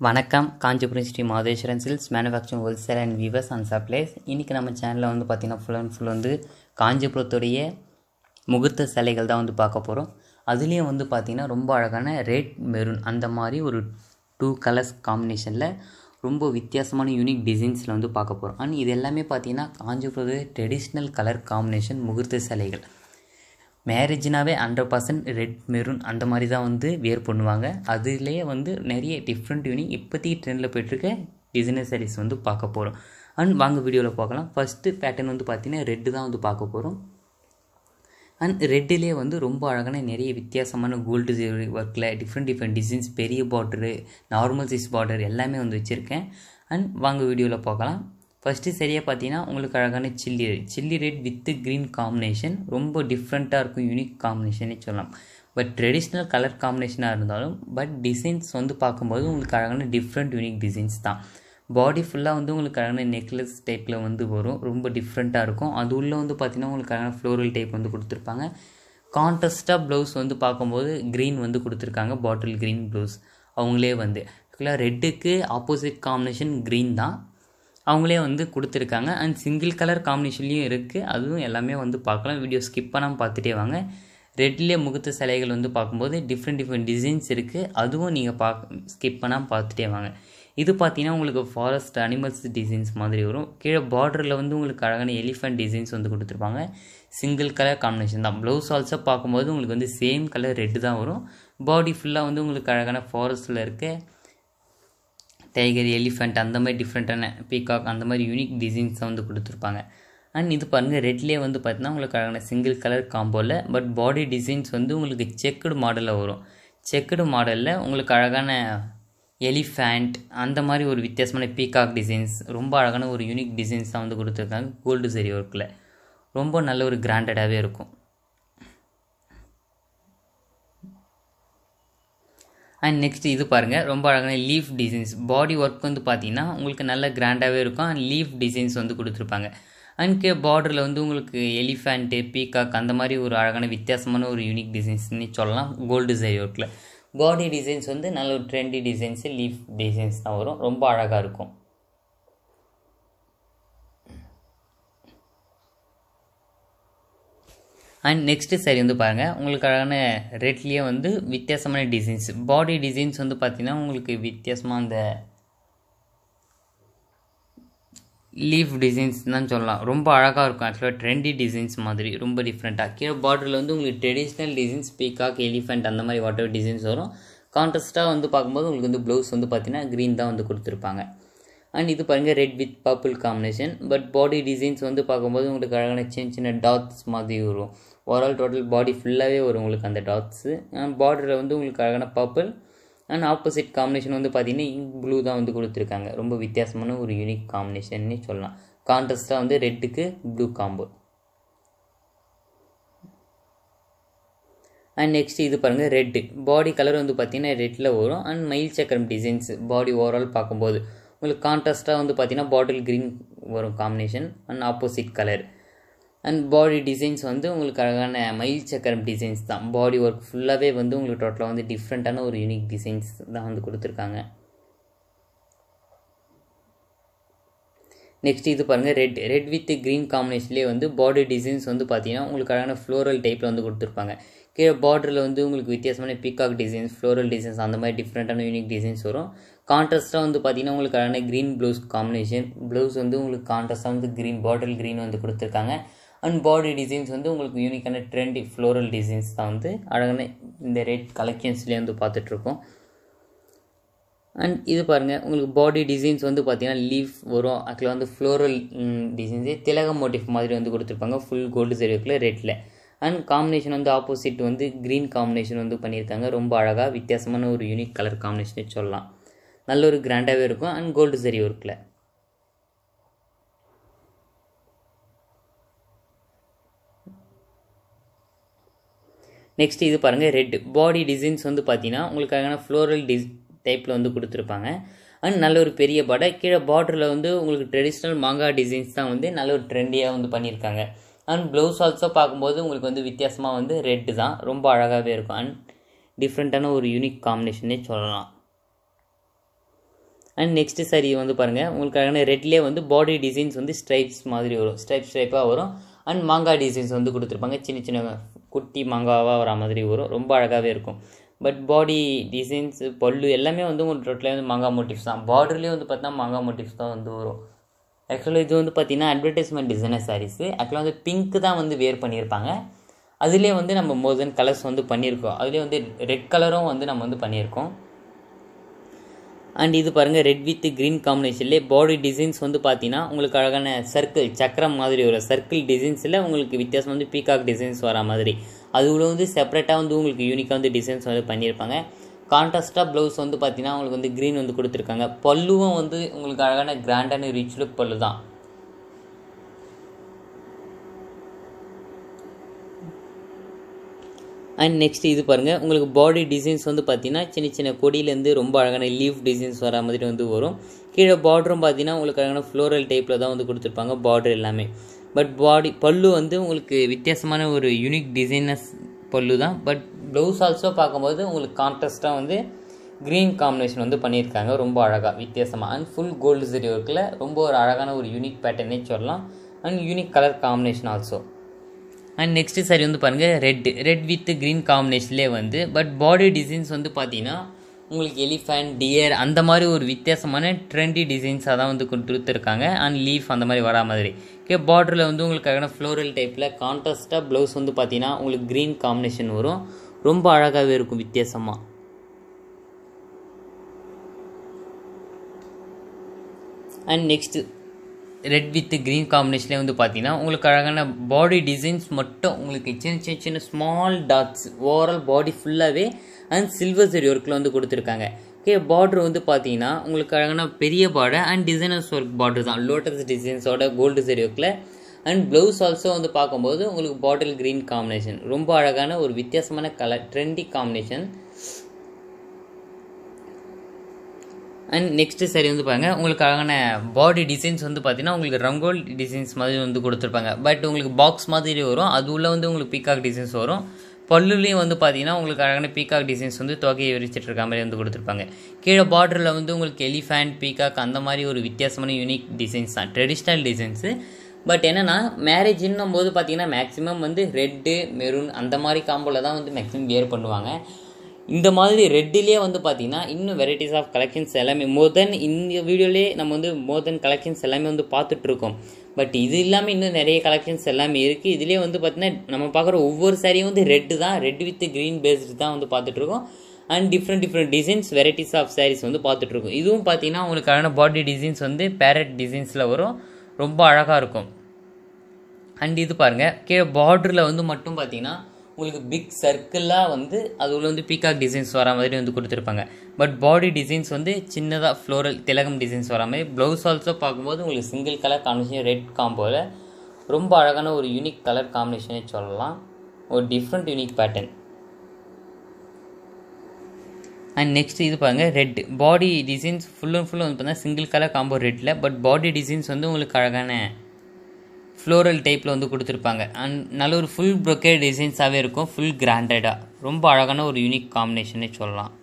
வணக்கம் Kanchipuram Shri Madheswaran silks manufacturing wholesale and weavers and supplies இன்றைக்கி நம்ம சேனலில் வந்து பார்த்திங்கன்னா ஃபுல் அண்ட் ஃபுல் வந்து காஞ்சிபுரத்துடைய முகூர்த்த சிலைகள் தான் வந்து பார்க்க போகிறோம் அதுலேயும் வந்து பார்த்திங்கன்னா ரொம்ப அழகான ரெட் மெரூன் அந்த மாதிரி ஒரு டூ கலர்ஸ் காம்பினேஷனில் ரொம்ப வித்தியாசமான யூனிக் டிசைன்ஸில் வந்து பார்க்க போகிறோம் அண்ட் இது எல்லாமே பார்த்திங்கன்னா காஞ்சிபுரத்துடைய ட்ரெடிஷ்னல் கலர் காம்பினேஷன் முகூர்த்த சிலைகள் மேரேஜ்னாவே ஹண்ட்ரட் பர்சன்ட் ரெட் மெரூன் அந்த மாதிரி தான் வந்து வேர் பண்ணுவாங்க அதுலேயே வந்து நிறைய டிஃப்ரெண்ட் யூனிக் இப்போதைக்கு ட்ரெண்டில் போயிட்டுருக்க டிசைனர் சாரீஸ் வந்து பார்க்க போகிறோம் அண்ட் வாங்க வீடியோவில் பார்க்கலாம் ஃபஸ்ட்டு பேட்டர்ன் வந்து பார்த்தீங்கன்னா ரெட்டு தான் வந்து பார்க்க போகிறோம் அண்ட் ரெட்டிலே வந்து ரொம்ப அழகான நிறைய வித்தியாசமான கோல்டு ஒர்க்கில் டிஃப்ரெண்ட் டிஃப்ரெண்ட் டிசைன்ஸ் பெரிய பார்டரு நார்மல் சைஸ் பார்டர் எல்லாமே வந்து வச்சுருக்கேன் அண்ட் வாங்க வீடியோவில் பார்க்கலாம் ஃபஸ்ட்டு சரியாக பார்த்தீங்கன்னா உங்களுக்கு அழகான chilli red chilli red with green combination ரொம்ப டிஃப்ரெண்ட்டாக இருக்கும் யூனிக் காம்பினேஷனே சொல்லலாம் பட் ட்ரெடிஷ்னல் கலர் காம்பினேஷனாக இருந்தாலும் பட் டிசைன்ஸ் வந்து பார்க்கும்போது உங்களுக்கு அழகான டிஃப்ரெண்ட் யூனிக் டிசைன்ஸ் தான் பாடி ஃபுல்லாக வந்து உங்களுக்கு அழகான நெக்லஸ் டைப்பில் வந்து வரும் ரொம்ப டிஃப்ரெண்ட்டாக இருக்கும் அது உள்ளே வந்து பார்த்திங்கன்னா உங்களுக்கு அழகான ஃப்ளோரல் டைப் வந்து கொடுத்துருப்பாங்க கான்ட்ரஸ்ட்டாக ப்ளவுஸ் வந்து பார்க்கும்போது க்ரீன் வந்து கொடுத்துருக்காங்க பாட்டில் க்ரீன் ப்ளவுஸ் அவங்களே வந்து ஆக்சுவலாக ரெட்டுக்கு ஆப்போசிட் காம்பினேஷன் க்ரீன் தான் அவங்களே வந்து கொடுத்துருக்காங்க அண்ட் சிங்கிள் கலர் காம்பினேஷன்லேயும் இருக்குது அதுவும் எல்லாமே வந்து பார்க்கலாம் வீடியோ ஸ்கிப் பண்ணாமல் பார்த்துட்டே வாங்க ரெட்லேயே முகத்த சிலைகள் வந்து பார்க்கும்போது டிஃப்ரெண்ட் டிஃப்ரெண்ட் டிசைன்ஸ் இருக்குது அதுவும் நீங்கள் பார்க்க ஸ்கிப் பண்ணாமல் பார்த்துட்டே வாங்க இது பார்த்தீங்கன்னா உங்களுக்கு ஃபாரஸ்ட் அனிமல்ஸ் டிசைன்ஸ் மாதிரி வரும் கீழே பார்டரில் வந்து உங்களுக்கு அழகான எலிஃபெண்ட் டிசைன்ஸ் வந்து கொடுத்துருப்பாங்க சிங்கிள் கலர் காம்பினேஷன் தான் ப்ளவுஸ் ஆல்சோ பார்க்கும்போது உங்களுக்கு வந்து சேம் கலர் ரெட்டு தான் வரும் பாடி ஃபுல்லாக வந்து உங்களுக்கு அழகான ஃபாரஸ்ட்டில் இருக்க டைகர் எலிஃபெண்ட் அந்த மாதிரி டிஃப்ரெண்ட்டான பீகாக் அந்த மாதிரி யூனிக் டிசைன்ஸை வந்து கொடுத்துருப்பாங்க அண்ட் இது பாருங்கள் ரெட்லேயே வந்து பார்த்தீங்கன்னா உங்களுக்கு அழகான சிங்கிள் கலர் காம்போவில் பட் பாடி டிசைன்ஸ் வந்து உங்களுக்கு செக்குடு மாடலில் வரும் செக்குடு மாடலில் உங்களுக்கு அழகான எலிஃபேண்ட் அந்த மாதிரி ஒரு வித்தியாசமான பீகாக் டிசைன்ஸ் ரொம்ப அழகான ஒரு யூனிக் டிசைன்ஸ் தான் வந்து கொடுத்துருக்காங்க கோல்டு சரி ஒர்க்கில் ரொம்ப நல்ல ஒரு கிராண்டடாகவே இருக்கும் அண்ட் நெக்ஸ்ட் இது பாருங்கள் ரொம்ப அழகான லீஃப் டிசைன்ஸ் பாடி ஒர்க் வந்து பார்த்தீங்கன்னா உங்களுக்கு நல்ல கிராண்டாகவே இருக்கும் அண்ட் லீஃப் டிசைன்ஸ் வந்து கொடுத்துருப்பாங்க அண்ட் கே பார்டரில் வந்து உங்களுக்கு எலிஃபேண்ட்டு பீகாக் அந்த மாதிரி ஒரு அழகான வித்தியாசமான ஒரு யூனிக் டிசைன்ஸ்னு சொல்லலாம் கோல்டு சரி ஒர்க்கில் பாடி டிசைன்ஸ் வந்து நல்ல ஒரு ட்ரெண்டி டிசைன்ஸு லீஃப் டிசைன்ஸ் தான் வரும் ரொம்ப அழகாக இருக்கும் அண்ட் நெக்ஸ்ட்டு சரி வந்து பாருங்கள் உங்களுக்கு அழகான ரெட்லேயே வந்து வித்தியாசமான டிசைன்ஸ் பாடி டிசைன்ஸ் வந்து பார்த்திங்கன்னா உங்களுக்கு வித்தியாசமாக அந்த லீஃப் டிசைன்ஸ் தான் சொல்லலாம் ரொம்ப அழகாக இருக்கும் ஆக்சுவலாக ட்ரெண்டி டிசைன்ஸ் மாதிரி ரொம்ப டிஃப்ரெண்ட்டாக கீழே பார்டரில் வந்து உங்களுக்கு ட்ரெடிஷ்னல் டிசைன்ஸ் பீகாக் எலிஃபெண்ட் அந்த மாதிரி வாட்டர் டிசைன்ஸ் வரும் கான்ட்ரஸ்ட்டாக வந்து பார்க்கும்போது உங்களுக்கு வந்து ப்ளவுஸ் வந்து பார்த்தீங்கன்னா க்ரீன் தான் வந்து கொடுத்துருப்பாங்க அண்ட் இது பாருங்கள் red with purple combination but body designs வந்து பார்க்கும்போது உங்களுக்கு அழகான சின்ன சின்ன டாட்ஸ் மாதிரி வரும் ஓவரால் டோட்டல் பாடி ஃபுல்லாகவே வரும் உங்களுக்கு அந்த டாட்ஸு அண்ட் பார்டரில் வந்து உங்களுக்கு அழகான பர்பிள் அண்ட் ஆப்போசிட் காம்பினேஷன் வந்து பார்த்தீங்கன்னா இங்க் ப்ளூ தான் வந்து கொடுத்துருக்காங்க ரொம்ப வித்தியாசமான ஒரு யூனிக் காம்பினேஷன்னே சொல்லலாம் கான்ட்ரஸ்ட்டாக வந்து ரெட்டுக்கு ப்ளூ காம்போ அண்ட் நெக்ஸ்ட் இது பாருங்கள் ரெட்டு பாடி கலர் வந்து பார்த்தீங்கன்னா ரெட்டில் வரும் அண்ட் மயில் சக்கரம் டிசைன்ஸ் பாடி ஓவரால் பார்க்கும்போது உங்களுக்கு கான்ட்ராஸ்ட்டாக வந்து பார்த்தீங்கன்னா பாட்டில் க்ரீன் வரும் combination and opposite colour and body designs வந்து உங்களுக்கு அழகான மயில் சக்கரம் டிசைன்ஸ் தான் பாடி ஒர்க் ஃபுல்லாகவே வந்து உங்களுக்கு டோட்டலாக வந்து டிஃப்ரெண்ட்டான ஒரு யூனிக் டிசைன்ஸ் தான் வந்து கொடுத்துருக்காங்க நெக்ஸ்ட் இது பாருங்கள் ரெட் ரெட் வித் க்ரீன் காம்பினேஷன்லேயே வந்து பாடி டிசைன்ஸ் வந்து பார்த்தீங்கன்னா உங்களுக்கு அழகான ஃப்ளோரல் டைப்பில் வந்து கொடுத்துருப்பாங்க கீழே பார்டரில் வந்து உங்களுக்கு வித்தியாசமான பீகாக் டிசைன்ஸ் ஃப்ளோரல் டிசைன்ஸ் அந்த மாதிரி டிஃப்ரெண்ட்டான யூனிக் டிசைன்ஸ் வரும் கான்ட்ராஸ்ட்டாக வந்து பார்த்தீங்கன்னா உங்களுக்கு அழகான க்ரீன் ப்ளவுஸ் காம்பினேஷன் ப்ளவுஸ் வந்து உங்களுக்கு கான்ட்ராஸ்ட்டாக வந்து க்ரீன் பாட்டில் க்ரீன் வந்து கொடுத்துருக்காங்க அண்ட் பாடி டிசைன்ஸ் வந்து உங்களுக்கு யூனிக்கான ட்ரெண்டி ஃப்ளோரல் டிசைன்ஸ் தான் வந்து அழகான இந்த ரெட் கலெக்ஷன்ஸ்லேயே வந்து பார்த்துட்ருக்கோம் அண்ட் இது பாருங்கள் உங்களுக்கு பாடி டிசைன்ஸ் வந்து பார்த்தீங்கன்னா லீஃப் வரும் அதில் வந்து ஃப்ளோரல் டிசைன்ஸே திலக மோட்டிவ் மாதிரி வந்து கொடுத்துருப்பாங்க ஃபுல் கோல்டு சரிவில் ரெட்டில் அண்ட் காம்பினேஷன் வந்து ஆப்போசிட் வந்து க்ரீன் காம்பினேஷன் வந்து பண்ணியிருக்காங்க ரொம்ப அழகாக வித்தியாசமான ஒரு யூனிக் கலர் காம்பினேஷனே சொல்லலாம் நல்ல ஒரு கிராண்டாகவே இருக்கும் அண்ட் கோல்டு சரி ஒர்க்கில் நெக்ஸ்ட் இது பாருங்கள் ரெட் பாடி டிசைன்ஸ் வந்து பார்த்தீங்கன்னா உங்களுக்கான ஃப்ளோரல் டிஸ் டைப்பில் வந்து கொடுத்துருப்பாங்க அண்ட் நல்ல ஒரு பெரிய படை கீழே பார்டரில் வந்து உங்களுக்கு ட்ரெடிஷ்னல் மாங்கா டிசைன்ஸ் தான் வந்து நல்ல ஒரு ட்ரெண்டியாக வந்து பண்ணியிருக்காங்க அண்ட் ப்ளவுஸ் ஆல்சோ பார்க்கும்போது உங்களுக்கு வந்து வித்தியாசமாக வந்து ரெட்டு தான் ரொம்ப அழகாகவே இருக்கும் அண்ட் டிஃப்ரெண்ட்டான ஒரு யூனிக் காம்பினேஷனே சொல்லலாம் அண்ட் நெக்ஸ்ட்டு சாரி வந்து பாருங்கள் உங்களுக்கான ரெட்லேயே வந்து பாடி டிசைன்ஸ் வந்து ஸ்ட்ரைப்ஸ் மாதிரி வரும் ஸ்ட்ரைப் ஸ்ட்ரைப்பாக வரும் அண்ட் மாங்காய் டிசைன்ஸ் வந்து கொடுத்துருப்பாங்க சின்ன சின்ன குட்டி மாங்காவாக வர மாதிரி வரும் ரொம்ப அழகாகவே இருக்கும் பட் பாடி டிசைன்ஸ் பல்லு எல்லாமே வந்து உங்களுக்கு டோட்டலாக வந்து மாங்காய் மோட்டிவ்ஸ் தான் பார்டர்லேயே வந்து பார்த்தீங்கன்னா மாங்காய் மோட்டிவ்ஸ் தான் வந்து வரும் ஆக்சுவலாக இது வந்து பார்த்தீங்கன்னா அட்வர்டைஸ்மெண்ட் டிசைனர் சாரீஸு ஆக்சுவலாக வந்து பிங்க் தான் வந்து வேர் பண்ணியிருப்பாங்க அதுலேயே வந்து நம்ம மோர் தென் கலர்ஸ் வந்து பண்ணியிருக்கோம் அதுலேயே வந்து ரெட் கலரும் வந்து நம்ம வந்து பண்ணியிருக்கோம் அண்ட் இது பாருங்கள் ரெட் வித் க்ரீன் காம்பினேஷன்லேயே பாடி டிசைன்ஸ் வந்து பார்த்தீங்கன்னா உங்களுக்கு அழகான சர்க்கிள் சக்கரம் மாதிரி ஒரு சர்க்கிள் டிசைன்ஸில் உங்களுக்கு வித்தியாசம் வந்து பீகாக் டிசைன்ஸ் வர மாதிரி அதுக்குள்ள வந்து செப்பரேட்டாக வந்து உங்களுக்கு யூனிக்காக வந்து டிசைன்ஸ் வந்து பண்ணியிருப்பாங்க கான்ட்ராஸ்டாக ப்ளவுஸ் வந்து பார்த்தீங்கன்னா உங்களுக்கு வந்து க்ரீன் வந்து கொடுத்துருக்காங்க பல்லுவும் வந்து உங்களுக்கு அழகான கிராண்டான ரிச் லுக் பல்லு தான் அண்ட் நெக்ஸ்ட் இது பாருங்கள் உங்களுக்கு பாடி டிசைன்ஸ் வந்து பார்த்தீங்கன்னா சின்ன சின்ன கொடியிலேருந்து ரொம்ப அழகான லீஃப் டிசைன்ஸ் வர மாதிரி வந்து வரும் கீழே பார்டரும் பார்த்தீங்கன்னா உங்களுக்கு அழகான ஃப்ளோரல் டைப்பில் தான் வந்து கொடுத்துருப்பாங்க பார்டர் எல்லாமே பட் பாடி பல்லு வந்து உங்களுக்கு வித்தியாசமான ஒரு யூனிக் டிசைனஸ் பல்லு தான் பட் ப்ளவுஸ் ஆல்சோ பார்க்கும்போது உங்களுக்கு கான்ட்ராஸ்ட்டாக வந்து க்ரீன் காம்பினேஷன் வந்து பண்ணியிருக்காங்க ரொம்ப அழகாக வித்தியாசமாக அண்ட் ஃபுல் கோல்டு சரி ஒர்க்கில் ரொம்ப ஒரு அழகான ஒரு யூனிக் பேட்டர்னே சொல்லலாம் and unique colour combination also and next sari வந்து பாருங்கள் ரெட் ரெட் வித் க்ரீன் காம்பினேஷன்லேயே வந்து பட் பாடி டிசைன்ஸ் வந்து பார்த்தீங்கன்னா உங்களுக்கு எலிஃபண்ட் டியர் அந்த மாதிரி ஒரு வித்தியாசமான ட்ரெண்டி டிசைன்ஸாக தான் வந்து கொடுத்துருக்காங்க அண்ட் லீஃப் அந்த மாதிரி வரா மாதிரி ஓகே பார்டரில் வந்து உங்களுக்கான ஃப்ளோரல் டைப்பில் கான்ட்ராஸ்ட்டாக ப்ளவுஸ் வந்து பார்த்தீங்கன்னா உங்களுக்கு க்ரீன் காம்பினேஷன் வரும் ரொம்ப அழகாகவே இருக்கும் வித்தியாசமாக and next red with green காம்பினேஷன்லேயே வந்து பார்த்தீங்கன்னா உங்களுக்கு அழகான பாடி டிசைன்ஸ் மட்டும் உங்களுக்கு சின்ன சின்ன சின்ன ஸ்மால் டாட்ஸ் ஓவரால் பாடி ஃபுல்லாகவே அண்ட் சில்வர் சரி ஒர்க்கில் வந்து கொடுத்துருக்காங்க ஓகே பார்டர் வந்து பார்த்தீங்கன்னா உங்களுக்கு அழகான பெரிய border and designers work border தான் லோட்டஸ் டிசைன்ஸோட கோல்டு சரி ஒர்க்கில் அண்ட் ப்ளவுஸ் ஆல்சோ வந்து பார்க்கும்போது உங்களுக்கு பாட்டில் க்ரீன் காம்பினேஷன் ரொம்ப அழகான ஒரு வித்தியாசமான colour trendy combination and next sari வந்து பாருங்கள் உங்களுக்கு அழகான பாடி டிசைன்ஸ் வந்து பார்த்தீங்கன்னா உங்களுக்கு ரங்கோல் டிசைன்ஸ் மாதிரி வந்து கொடுத்துருப்பாங்க பட் உங்களுக்கு பாக்ஸ் மாதிரி வரும் அது உள்ள வந்து உங்களுக்கு பீகாக் டிசைன்ஸ் வரும் பல்லுலேயும் வந்து பார்த்தீங்கன்னா உங்களுக்கு அழகான பீகாக் டிசைன்ஸ் வந்து தொகையை விரிச்சிட்டு இருக்க மாதிரி வந்து கொடுத்துருப்பாங்க கீழே பார்டரில் வந்து உங்களுக்கு எலிஃபேண்ட் பீகாக் அந்த மாதிரி ஒரு வித்தியாசமான யூனிக் டிசைன்ஸ் தான் ட்ரெடிஷ்னல் டிசைன்ஸு பட் என்னென்னா மேரேஜ் இன்னும் போது பார்த்தீங்கன்னா மேக்ஸிமம் வந்து ரெட்டு மெரூன் அந்த மாதிரி காம்போவில் தான் வந்து மேக்ஸிமம் வியர் பண்ணுவாங்க இந்த மாதிரி ரெட்டிலே வந்து பார்த்தீங்கன்னா இன்னும் வெரைட்டிஸ் ஆஃப் கலெக்ஷன்ஸ் எல்லாமே மோர் தென் இந்த வீடியோலேயே நம்ம வந்து மோர் தென் கலெக்ஷன்ஸ் எல்லாமே வந்து பார்த்துட்ருக்கோம் பட் இது இல்லாமல் இன்னும் நிறைய கலெக்ஷன்ஸ் எல்லாமே இருக்குது இதுலேயே வந்து பார்த்தீங்கன்னா நம்ம பார்க்குற ஒவ்வொரு சாரியும் வந்து ரெட்டு தான் ரெட் வித் க்ரீன் பேஸ்டு தான் வந்து பார்த்துட்ருக்கோம் and different different designs varieties of saris வந்து பார்த்துட்ருக்கோம் இதுவும் பார்த்தீங்கன்னா உங்களுக்கு அழகான பாடி டிசைன்ஸ் வந்து பேரட் டிசைன்ஸில் வரும் ரொம்ப அழகாக இருக்கும் அண்ட் இது பாருங்கள் கீழே பார்டரில் வந்து மட்டும் பார்த்தீங்கன்னா உங்களுக்கு பிக் சர்க்கிளாக வந்து அது உள்ள வந்து பீகாக் டிசைன்ஸ் வர மாதிரி வந்து கொடுத்துருப்பாங்க பட் பாடி டிசைன்ஸ் வந்து சின்னதாக ஃப்ளோரல் திலகம் டிசைன்ஸ் வர மாதிரி ப்ளவுஸ் ஆல்சோ பார்க்கும்போது உங்களுக்கு சிங்கிள் கலர் காம்பினேஷன் ரெட் காம்போவில் ரொம்ப அழகான ஒரு யூனிக் கலர் காம்பினேஷனே சொல்லலாம் ஒரு different unique pattern and next இது பாருங்கள் red body designs full and full வந்து பார்த்தீங்கன்னா சிங்கிள் கலர் காம்போ ரெட்டில் பட் பாடி டிசைன்ஸ் வந்து உங்களுக்கு அழகான ஃப்ளோரல் டைப்பில் வந்து கொடுத்துருப்பாங்க அண்ட் நல்ல ஒரு ஃபுல் ப்ரொக்கே டிசைன்ஸாகவே இருக்கும் ஃபுல் கிராண்டடாக ரொம்ப அழகான ஒரு யூனிக் காம்பினேஷனே சொல்லலாம்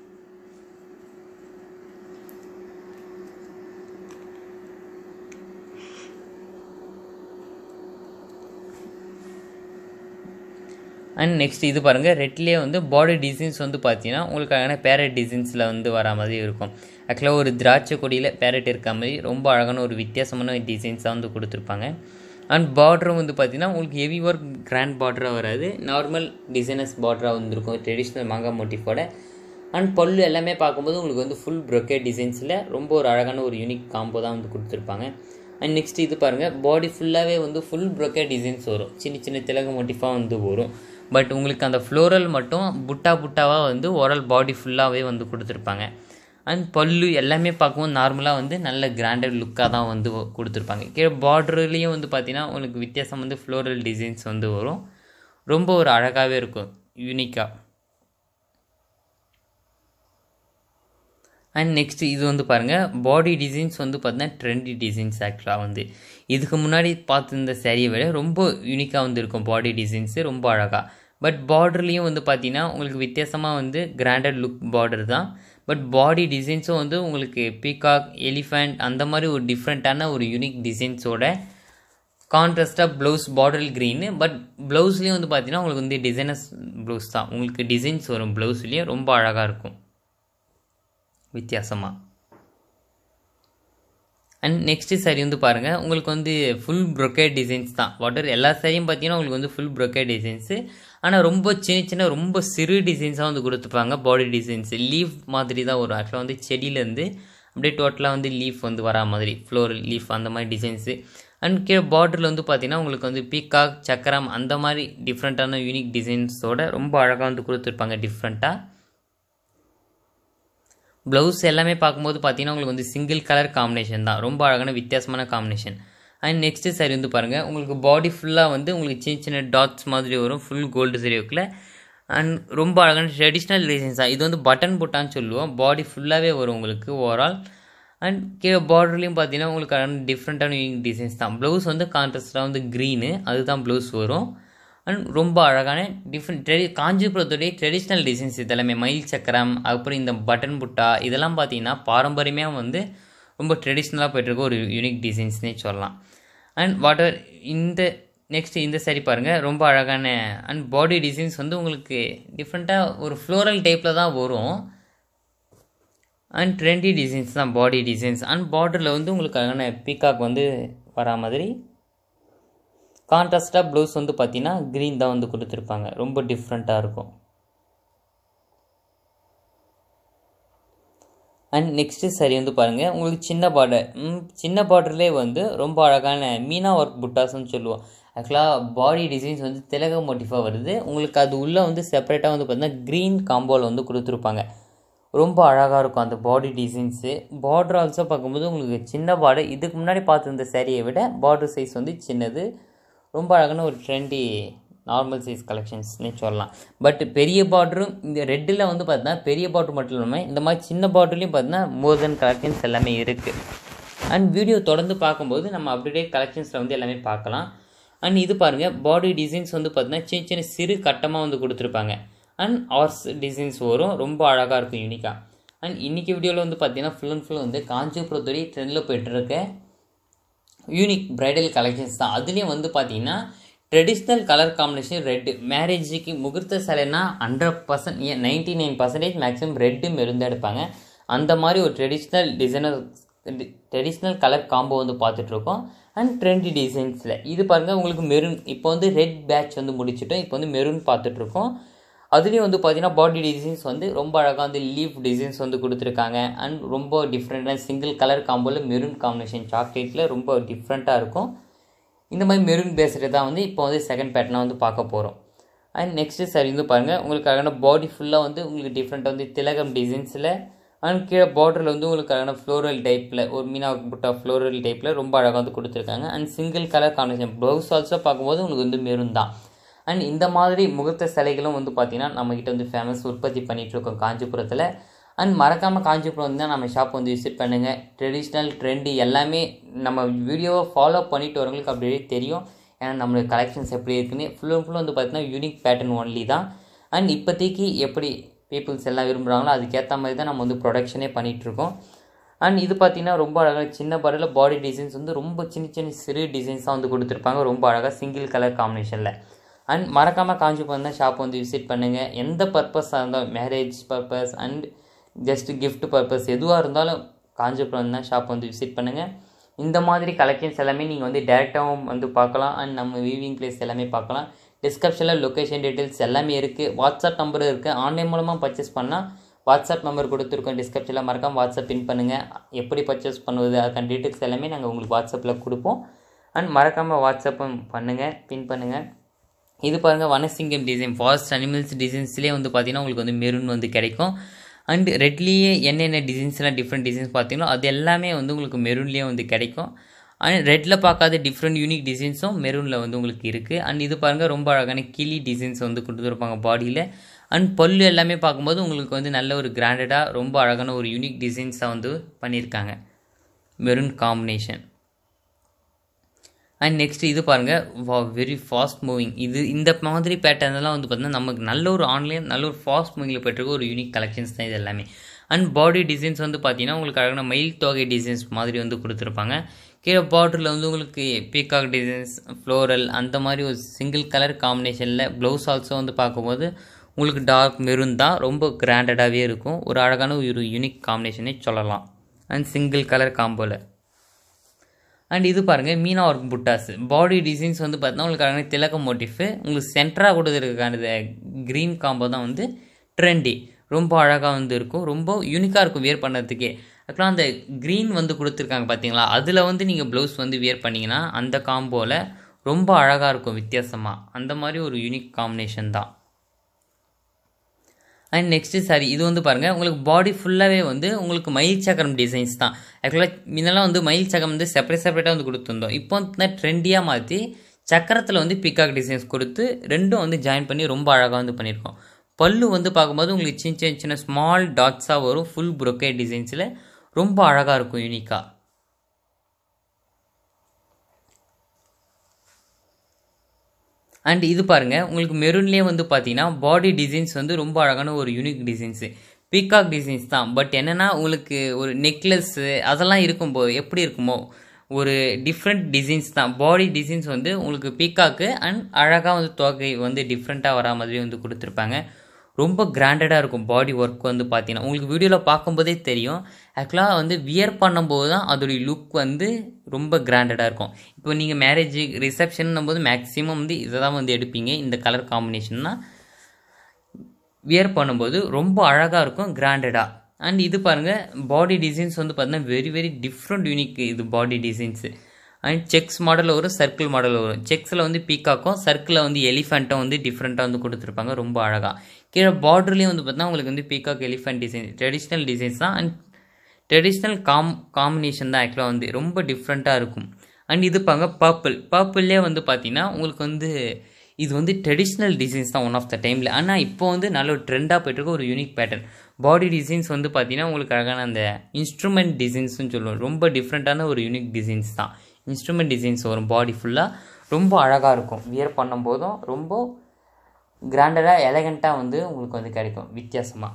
அண்ட் நெக்ஸ்ட் இது பாருங்கள் ரெட்லேயே வந்து பாடி டிசைன்ஸ் வந்து பார்த்தீங்கன்னா உங்களுக்கு அழகான பேரட் டிசைன்ஸில் வந்து வர மாதிரி இருக்கும் ஆக்சுவலாக ஒரு திராட்சை கொடியில் பேரட் இருக்க மாதிரி ரொம்ப அழகான ஒரு வித்தியாசமான டிசைன்ஸாக வந்து கொடுத்துருப்பாங்க அண்ட் பார்டரும் வந்து பார்த்தீங்கன்னா உங்களுக்கு ஹெவி ஒர்க் கிராண்ட் பார்டராக வராது நார்மல் டிசைனர்ஸ் பார்டராக வந்துருக்கும் ட்ரெடிஷ்னல் மாங்கா மோட்டிஃபோட அண்ட் பல்லு எல்லாமே பார்க்கும்போது உங்களுக்கு வந்து ஃபுல் ப்ரொக்கே டிசைன்ஸில் ரொம்ப ஒரு அழகான ஒரு யூனிக் காம்போ தான் வந்து கொடுத்துருப்பாங்க அண்ட் நெக்ஸ்ட் இது பாருங்கள் பாடி ஃபுல்லாகவே வந்து ஃபுல் ப்ரொக்கே டிசைன்ஸ் வரும் சின்ன சின்ன திலக மோட்டிஃபாக வந்து வரும் பட் உங்களுக்கு அந்த ஃப்ளோரல் மட்டும் புட்டா புட்டாவாக வந்து ஓரல் பாடி ஃபுல்லாகவே வந்து கொடுத்துருப்பாங்க அண்ட் பல்லு எல்லாமே பார்க்கும்போது நார்மலாக வந்து நல்ல கிராண்டட் லுக்காக தான் வந்து கொடுத்துருப்பாங்க கீழே பார்டர்லேயும் வந்து பார்த்தீங்கன்னா உங்களுக்கு வித்தியாசம் வந்து ஃப்ளோரல் டிசைன்ஸ் வந்து வரும் ரொம்ப ஒரு அழகாகவே இருக்கும் யூனிக்காக அண்ட் நெக்ஸ்ட் இது வந்து பாருங்கள் பாடி டிசைன்ஸ் வந்து பார்த்தீங்கன்னா ட்ரெண்டி டிசைன்ஸ் ஆக்சுவலாக வந்து இதுக்கு முன்னாடி பார்த்துருந்த சேரீயை விட ரொம்ப யூனிக்காக வந்து இருக்கும் பாடி டிசைன்ஸு ரொம்ப அழகாக பட் பார்டர்லேயும் வந்து பார்த்தீங்கன்னா உங்களுக்கு வித்தியாசமாக வந்து கிராண்டட் லுக் பார்டர் தான் பட் பாடி டிசைன்ஸும் வந்து உங்களுக்கு பீகாக் எலிஃபண்ட் அந்த மாதிரி ஒரு டிஃப்ரெண்ட்டான ஒரு யூனிக் டிசைன்ஸோட கான்ட்ராஸ்டாக ப்ளவுஸ் பார்டர் க்ரீனு பட் ப்ளவுஸ்லேயும் வந்து பார்த்தீங்கன்னா உங்களுக்கு வந்து டிசைனஸ் ப்ளவுஸ் தான் உங்களுக்கு டிசைன்ஸ் வரும் ப்ளவுஸ்லேயும் ரொம்ப அழகாக இருக்கும் வித்தியாசமாக அண்ட் நெக்ஸ்ட்டு சாரி வந்து பாருங்கள் உங்களுக்கு வந்து ஃபுல் ப்ரொக்கேட் டிசைன்ஸ் தான் வாட்டர் எல்லா சாரியும் பார்த்தீங்கன்னா உங்களுக்கு வந்து ஃபுல் ப்ரொக்கேட் டிசைன்ஸு ஆனால் ரொம்ப சின்ன சின்ன ரொம்ப சிறு டிசைன்ஸாக வந்து கொடுத்துப்பாங்க பாடி டிசைன்ஸ் லீஃப் மாதிரி தான் வரும் ஆக்சுவலாக வந்து செடியிலேருந்து அப்படியே டோட்டலாக வந்து லீஃப் வந்து வரா மாதிரி ஃப்ளோர் லீஃப் அந்த மாதிரி டிசைன்ஸு அண்ட் கீழே பார்டரில் வந்து பார்த்தீங்கன்னா உங்களுக்கு வந்து பீகாக் சக்கரம் அந்த மாதிரி டிஃப்ரெண்ட்டான யூனிக் டிசைன்ஸோட ரொம்ப அழகாக வந்து கொடுத்துருப்பாங்க டிஃப்ரெண்ட்டாக ப்ளவுஸ் எல்லாமே பார்க்கும்போது பார்த்தீங்கன்னா உங்களுக்கு வந்து சிங்கிள் கலர் காம்பினேஷன் தான் ரொம்ப அழகான வித்தியாசமான காம்பினேஷன் அண்ட் நெக்ஸ்ட்டு சாரி வந்து பாருங்கள் உங்களுக்கு பாடி ஃபுல்லாக வந்து உங்களுக்கு சின்ன சின்ன டாட்ஸ் மாதிரி வரும் ஃபுல் கோல்டு சரிவுக்கில் அண்ட் ரொம்ப அழகான ட்ரெடிஷ்னல் டிசைன்ஸ் தான் இது வந்து பட்டன் புட்டான்னு சொல்லுவோம் பாடி ஃபுல்லாகவே வரும் உங்களுக்கு ஓவரால் அண்ட் கீழே பார்டர்லேயும் பார்த்தீங்கன்னா உங்களுக்கு அழகான டிஃப்ரெண்ட்டான யூனிக் டிசைன்ஸ் தான் ப்ளவுஸ் வந்து கான்ட்ராஸ்டாக வந்து க்ரீனு அதுதான் ப்ளவுஸ் வரும் அண்ட் ரொம்ப அழகான டிஃப்ரெண்ட் ட்ரெடி காஞ்சிபுரத்துடைய ட்ரெடிஷ்னல் டிசைன்ஸ் இதெல்லாமே மயில் சக்கரம் அப்புறம் இந்த பட்டன் புட்டா இதெல்லாம் பார்த்தீங்கன்னா பாரம்பரியமாக வந்து ரொம்ப ட்ரெடிஷ்னலாக போயிட்டுருக்க ஒரு யூனிக் டிசைன்ஸ்னே சொல்லலாம் அண்ட் வாட்டர் இந்த நெக்ஸ்ட் இந்த சரி பாருங்கள் ரொம்ப அழகான அண்ட் பாடி டிசைன்ஸ் வந்து உங்களுக்கு டிஃப்ரெண்ட்டாக ஒரு ஃப்ளோரல் டைப்பில் தான் வரும் அண்ட் ட்ரெண்டி டிசைன்ஸ் தான் பாடி டிசைன்ஸ் அண்ட் பார்டரில் வந்து உங்களுக்கு அழகான பீகாக் வந்து வரா மாதிரி கான்ட்ராஸ்டாக ப்ளவுஸ் வந்து பார்த்தீங்கன்னா க்ரீன் தான் வந்து கொடுத்துருப்பாங்க ரொம்ப டிஃப்ரெண்ட்டாக இருக்கும் அண்ட் நெக்ஸ்ட்டு சரி வந்து பாருங்கள் உங்களுக்கு சின்ன பார்டர் சின்ன பார்டர்லேயே வந்து ரொம்ப அழகான மீனா ஒர்க் புட்டாஸ்ன்னு சொல்லுவோம் ஆக்சுவலாக பாடி டிசைன்ஸ் வந்து திலக மோட்டிஃபாக வருது உங்களுக்கு அது உள்ளே வந்து செப்பரேட்டாக வந்து பார்த்தீங்கன்னா க்ரீன் காம்போவில் வந்து கொடுத்துருப்பாங்க ரொம்ப அழகாக இருக்கும் அந்த பாடி டிசைன்ஸு பார்டர் ஆல்சோ பார்க்கும்போது உங்களுக்கு சின்ன பார்டர் இதுக்கு முன்னாடி பார்த்துருந்த சேரீயை விட பார்டர் சைஸ் வந்து சின்னது ரொம்ப அழகான ஒரு ட்ரெண்டி நார்மல் சைஸ் கலெக்ஷன்ஸ்னே சொல்லலாம் பட் பெரிய பார்டரும் இந்த ரெட்டில் வந்து பார்த்தீங்கன்னா பெரிய பார்டர் மட்டும் இல்லாமல் இந்த மாதிரி சின்ன பார்டர்லேயும் பார்த்தீங்கன்னா மோர் தென் கலெக்ஷன்ஸ் எல்லாமே இருக்குது அண்ட் வீடியோ தொடர்ந்து பார்க்கும்போது நம்ம அப்டேட் கலெக்ஷன்ஸில் வந்து எல்லாமே பார்க்கலாம் அண்ட் இது பாருங்கள் பாடி டிசைன்ஸ் வந்து பார்த்தீங்கன்னா சின்ன சின்ன சிறு கட்டமாக வந்து கொடுத்துருப்பாங்க அண்ட் ஆர்ஸ் டிசைன்ஸ் வரும் ரொம்ப அழகாக இருக்கும் யூனிக்காக அண்ட் இன்றைக்கி வீடியோவில் வந்து பார்த்தீங்கன்னா ஃபுல் அண்ட் ஃபுல் வந்து காஞ்சிபுரத்துடைய ட்ரெண்டில் போயிட்டுருக்க யூனிக் ப்ரைடல் கலெக்ஷன்ஸ் தான் அதுலேயும் வந்து பார்த்தீங்கன்னா ட்ரெடிஷ்னல் கலர் காம்பினேஷன் ரெட்டு மேரேஜுக்கு முகூர்த்த சிலைனா ஹண்ட்ரட் பர்சன்ட் ஏன் ninety nine percentage maximum red மெருந்து எடுப்பாங்க அந்த மாதிரி ஒரு traditional designer traditional colour combo வந்து பார்த்துட்ருக்கோம் அண்ட் ட்ரெண்டி டிசைன்ஸில் இது பாருங்கள் உங்களுக்கு மெரூன் இப்போ வந்து ரெட் பேட்ச் வந்து முடிச்சிட்டோம் இப்போ வந்து மெரூன் பார்த்துட்ருக்கோம் அதுலேயும் வந்து பார்த்தீங்கன்னா பாடி டிசைன்ஸ் வந்து ரொம்ப அழகாக வந்து லீஃப் டிசைன்ஸ் வந்து கொடுத்துருக்காங்க அண்ட் ரொம்ப டிஃப்ரெண்ட்டாக சிங்கிள் கலர் காம்போவில் மெரூன் காம்பினேஷன் சாக்லேட்டில் ரொம்ப டிஃப்ரெண்ட்டாக இருக்கும் இந்த மாதிரி மெரூன் பேஸ்டு தான் வந்து இப்போ வந்து செகண்ட் பேட்டர்னாக வந்து பார்க்க போகிறோம் அண்ட் நெக்ஸ்ட்டு சரி வந்து பாருங்கள் உங்களுக்கு அழகான பாடி ஃபுல்லாக வந்து உங்களுக்கு டிஃப்ரெண்ட்டாக வந்து திலகம் டிசைன்ஸில் அண்ட் கீழே பார்டரில் வந்து உங்களுக்கு அழகான ஃப்ளோரல் டைப்பில் ஒரு மீனா புட்டா ஃப்ளோரல் டைப்பில் ரொம்ப அழகாக வந்து கொடுத்துருக்காங்க and single colour combination blouse also பார்க்கும்போது உங்களுக்கு வந்து மெரூன் தான் அண்ட் இந்த மாதிரி முகூர்த்த சிலைகளும் வந்து பார்த்திங்கன்னா நம்மக்கிட்ட வந்து ஃபேமஸ் உற்பத்தி பண்ணிகிட்ருக்கோம் காஞ்சிபுரத்தில் அண்ட் மறக்காமல் காஞ்சிபுரம் வந்து நம்ம ஷாப் வந்து விசிட் பண்ணுங்கள் ட்ரெடிஷ்னல் ட்ரெண்டு எல்லாமே நம்ம வீடியோவை ஃபாலோ பண்ணிட்டு வரவங்களுக்கு அப்படியே தெரியும் ஏன்னா நம்மளுடைய கலெக்ஷன்ஸ் எப்படி இருக்குன்னு ஃபுல் அண்ட் ஃபுல் வந்து பார்த்திங்கன்னா யூனிக் பேட்டர்ன் ஒன்லி தான் அண்ட் இப்போதைக்கு எப்படி பீப்புள்ஸ் எல்லாம் விரும்புகிறாங்களோ அதுக்கேற்ற மாதிரி தான் நம்ம வந்து ப்ரொடக்ஷனே பண்ணிகிட்ருக்கோம் அண்ட் இது பார்த்திங்கன்னா ரொம்ப அழகாக சின்ன பாடியில் பாடி டிசைன்ஸ் வந்து ரொம்ப சின்ன சின்ன சிறு டிசைன்ஸாக வந்து கொடுத்துருப்பாங்க ரொம்ப அழகாக சிங்கிள் கலர் காம்பினேஷனில் அண்ட் மறக்காமல் காஞ்சிபுரம் தான் ஷாப் வந்து விசிட் பண்ணுங்கள் எந்த பர்பஸாக இருந்தாலும் marriage purpose and just gift purpose எதுவாக இருந்தாலும் காஞ்சிபுரம் தான் ஷாப் வந்து விசிட் பண்ணுங்கள் இந்த மாதிரி கலெக்ஷன்ஸ் எல்லாமே நீங்கள் வந்து டேரெக்டாகவும் வந்து பார்க்கலாம் அண்ட் நம்ம வீவிங் பிளேஸ் எல்லாமே பார்க்கலாம் டிஸ்கிரிப்ஷனில் லொக்கேஷன் டீட்டெயில்ஸ் எல்லாமே இருக்குது வாட்ஸ்அப் நம்பர் இருக்குது ஆன்லைன் மூலமாக பர்ச்சேஸ் பண்ணால் வாட்ஸ்அப் நம்பர் கொடுத்துருக்கோம் டிஸ்கிரிப்ஷனில் மறக்காம வாட்ஸ்அப் பின் பண்ணுங்கள் எப்படி பர்ச்சேஸ் பண்ணுவது அதுக்கான டீட்டெயில்ஸ் எல்லாமே நாங்கள் உங்களுக்கு வாட்ஸ்அப்பில் கொடுப்போம் அண்ட் மறக்காமல் வாட்ஸ்அப்பும் பண்ணுங்கள் பின் பண்ணுங்கள் இது பாருங்கள் வனசிங்கம் டிசைன் ஃபாஸ்ட் அனிமல்ஸ் டிசைன்ஸ்லேயே வந்து பார்த்தீங்கன்னா உங்களுக்கு வந்து மெரூன் வந்து கிடைக்கும் அண்ட் ரெட்லேயே என்னென்ன டிசைன்ஸ்லாம் டிஃப்ரெண்ட் டிசைன்ஸ் பார்த்தீங்களோ அது எல்லாமே வந்து உங்களுக்கு மெரூன்லேயே வந்து கிடைக்கும் அண்ட் ரெட்டில் பார்க்காத டிஃப்ரெண்ட் யூனிக் டிசைன்ஸும் மெரூனில் வந்து உங்களுக்கு இருக்குது அண்ட் இது பாருங்கள் ரொம்ப அழகான கிளி டிசைன்ஸ் வந்து கொடுத்துருப்பாங்க பாடியில் அண்ட் பல்லு எல்லாமே பார்க்கும்போது உங்களுக்கு வந்து நல்ல ஒரு கிராண்டடாக ரொம்ப அழகான ஒரு யூனிக் டிசைன்ஸாக வந்து பண்ணியிருக்காங்க மெரூன் காம்பினேஷன் அண்ட் நெக்ஸ்ட் இது பாருங்கள் வா வெரி ஃபாஸ்ட் மூவிங் இது இந்த மாதிரி பேட்டர்ன்லாம் வந்து பார்த்தீங்கன்னா நமக்கு நல்ல ஒரு ஆன்லைன் நல்ல ஒரு ஃபாஸ்ட் மூவிங்கில் போய்ட்டுருக்க ஒரு யூனிக் கலெக்ஷன்ஸ் தான் இது எல்லாமே அண்ட் பாடி டிசைன்ஸ் வந்து பார்த்தீங்கன்னா உங்களுக்கு அழகான மயில் தொகை டிசைன்ஸ் மாதிரி வந்து கொடுத்துருப்பாங்க கீழே பார்டரில் வந்து உங்களுக்கு பீகாக் டிசைன்ஸ் ஃப்ளோரல் அந்த மாதிரி ஒரு சிங்கிள் கலர் காம்பினேஷனில் ப்ளவுஸ் ஆல்சோ வந்து பார்க்கும்போது உங்களுக்கு டார்க் மெரூன் தான் ரொம்ப கிராண்டடாகவே இருக்கும் ஒரு அழகான ஒரு யூனிக் காம்பினேஷனே சொல்லலாம் அண்ட் சிங்கிள் கலர் காம்போவில் அண்ட் இது பாருங்கள் மீனா ஒர்க் புட்டாஸ் பாடி டிசைன்ஸ் வந்து பார்த்தீங்கன்னா உங்களுக்கு அழகான திலக்க மோட்டிஃபு உங்களுக்கு சென்டராக கொடுத்துருக்கான க்ரீன் காம்போ தான் வந்து ட்ரெண்டி ரொம்ப அழகாக வந்து இருக்கும் ரொம்ப யூனிக்காக இருக்கும் வியர் பண்ணுறதுக்கே அதுக்கெலாம் அந்த க்ரீன் வந்து கொடுத்துருக்காங்க பார்த்தீங்களா அதில் வந்து நீங்கள் ப்ளவுஸ் வந்து வியர் பண்ணிங்கன்னா அந்த காம்போவில் ரொம்ப அழகாக இருக்கும் வித்தியாசமாக அந்த மாதிரி ஒரு யூனிக் காம்பினேஷன் தான் அண்ட் நெக்ஸ்ட்டு சாரி இது வந்து பாருங்கள் உங்களுக்கு பாடி ஃபுல்லாகவே வந்து உங்களுக்கு மயில் சக்கரம் டிசைன்ஸ் தான் ஆக்சுவலாக முன்னெல்லாம் வந்து மயில் சக்கரம் வந்து செப்பரேட் செப்பரேட்டாக வந்து கொடுத்துருந்தோம் இப்போ வந்து ட்ரெண்டியாக மாற்றி சக்கரத்தில் வந்து பிகாக் டிசைன்ஸ் கொடுத்து ரெண்டும் வந்து ஜாயின் பண்ணி ரொம்ப அழகாக வந்து பண்ணியிருக்கோம் பல்லு வந்து பார்க்கும்போது உங்களுக்கு சின்ன சின்ன சின்ன ஸ்மால் டாட்ஸாக வரும் ஃபுல் ப்ரொக்கே டிசைன்ஸில் ரொம்ப அழகாக இருக்கும் யூனிக்காக அண்ட் இது பாருங்கள் உங்களுக்கு மெரூன்லேயே வந்து பார்த்தீங்கன்னா பாடி டிசைன்ஸ் வந்து ரொம்ப அழகான ஒரு யூனிக் டிசைன்ஸு பீகாக் டிசைன்ஸ் தான் பட் என்னென்னா உங்களுக்கு ஒரு நெக்லஸ்ஸு அதெல்லாம் இருக்கும்போது எப்படி இருக்குமோ ஒரு டிஃப்ரெண்ட் டிசைன்ஸ் தான் பாடி டிசைன்ஸ் வந்து உங்களுக்கு பீக்காக்கு அண்ட் அழகாக வந்து தொகை வந்து டிஃப்ரெண்ட்டாக வரா மாதிரி வந்து கொடுத்துருப்பாங்க ரொம்ப கிராண்டடாக இருக்கும் பாடி ஒர்க் வந்து பார்த்தீங்கன்னா உங்களுக்கு வீடியோவில் பார்க்கும்போதே தெரியும் ஆக்சுவலாக வந்து வியர் பண்ணும்போது தான் அதோடைய லுக் வந்து ரொம்ப கிராண்டடாக இருக்கும் இப்போ நீங்கள் மேரேஜ் ரிசப்ஷன் போது மேக்ஸிமம் வந்து இதை தான் வந்து எடுப்பீங்க இந்த கலர் காம்பினேஷன்னா வியர் பண்ணும்போது ரொம்ப அழகாக இருக்கும் கிராண்டடாக அண்ட் இது பாருங்கள் பாடி டிசைன்ஸ் வந்து பார்த்தீங்கன்னா வெரி வெரி டிஃப்ரெண்ட் யூனிக் இது பாடி டிசைன்ஸு அண்ட் செக்ஸ் மாடலில் வரும் சர்க்கிள் மாடலில் வரும் செக்ஸில் வந்து பீக்காக்கும் சர்க்கிளில் வந்து எலிஃபெண்ட்டும் வந்து டிஃப்ரெண்ட்டாக வந்து கொடுத்துருப்பாங்க ரொம்ப அழகாக கீழே பார்டர்லேயும் வந்து பார்த்தீங்கன்னா உங்களுக்கு வந்து peacock elephant design traditional designs தான் அண்ட் ட்ரெடிஷ்னல் காம் காம்பினேஷன் தான் ஆக்சுவலாக வந்து ரொம்ப டிஃப்ரெண்ட்டாக இருக்கும் அண்ட் இது பாங்க பர்பிள் பர்பிள்லேயே வந்து பார்த்தீங்கன்னா உங்களுக்கு வந்து இது வந்து ட்ரெடிஷ்னல் டிசைன்ஸ் தான் ஒன் ஆஃப் த டைமில் ஆனால் இப்போ வந்து நல்ல ஒரு ட்ரெண்டாக போயிட்டுருக்க ஒரு யூனிக் பேட்டர்ன் பாடி டிசைன்ஸ் வந்து பார்த்தீங்கன்னா உங்களுக்கு அழகான அந்த இன்ஸ்ட்ருமெண்ட் டிசைன்ஸ்னு சொல்லுவோம் ரொம்ப டிஃப்ரெண்ட்டான ஒரு யூனிக் டிசைன்ஸ் தான் இன்ஸ்ட்ருமெண்ட் டிசைன்ஸ் வரும் பாடி ஃபுல்லாக ரொம்ப அழகாக இருக்கும் வியர் பண்ணும்போதும் ரொம்ப கிராண்டடாக எலகண்ட்டாக வந்து உங்களுக்கு வந்து கிடைக்கும் வித்தியாசமாக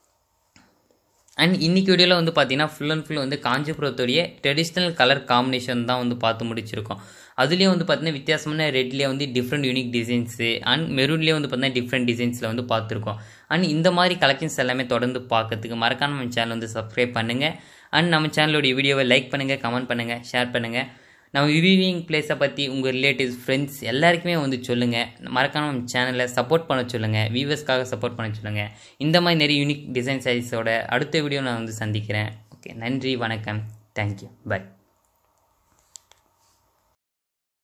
அண்ட் இன்றைக்கி வீடியோவில் வந்து பார்த்தீங்கன்னா ஃபுல் அண்ட் ஃபுல் வந்து காஞ்சிபுரத்துடைய ட்ரெடிஷ்னல் கலர் காம்பினேஷன் தான் வந்து பார்த்து முடிச்சிருக்கோம் அதுலேயும் வந்து பார்த்தீங்கன்னா வித்தியாசமான ரெட்லேயே வந்து டிஃப்ரெண்ட் யூனிக் டிசைன்ஸு அண்ட் மெரூன்லேயே வந்து பார்த்தீங்கன்னா டிஃப்ரெண்ட் டிசைன்ஸில் வந்து பார்த்துருக்கோம் அண்ட் இந்த மாதிரி கலெக்ஷன்ஸ் எல்லாமே தொடர்ந்து பார்க்கறதுக்கு மறக்காம நம்ம சேனல் வந்து சப்ஸ்கிரைப் பண்ணுங்கள் அண்ட் நம்ம சேனலோடைய வீடியோவை லைக் பண்ணுங்கள் கமெண்ட் பண்ணுங்கள் ஷேர் பண்ணுங்கள் நம்ம விவிவிங் பிளேஸை பற்றி உங்கள் ரிலேட்டிவ்ஸ் ஃப்ரெண்ட்ஸ் எல்லாருக்குமே வந்து சொல்லுங்கள் மறக்காம நம்ம சேனலை சப்போர்ட் பண்ண சொல்லுங்கள் வியூவர்ஸ்க்காக சப்போர்ட் பண்ண சொல்லுங்கள் இந்த மாதிரி நிறைய யூனிக் டிசைன் சைஸோட அடுத்த வீடியோ நான் வந்து சந்திக்கிறேன் ஓகே நன்றி வணக்கம் தேங்க்யூ பை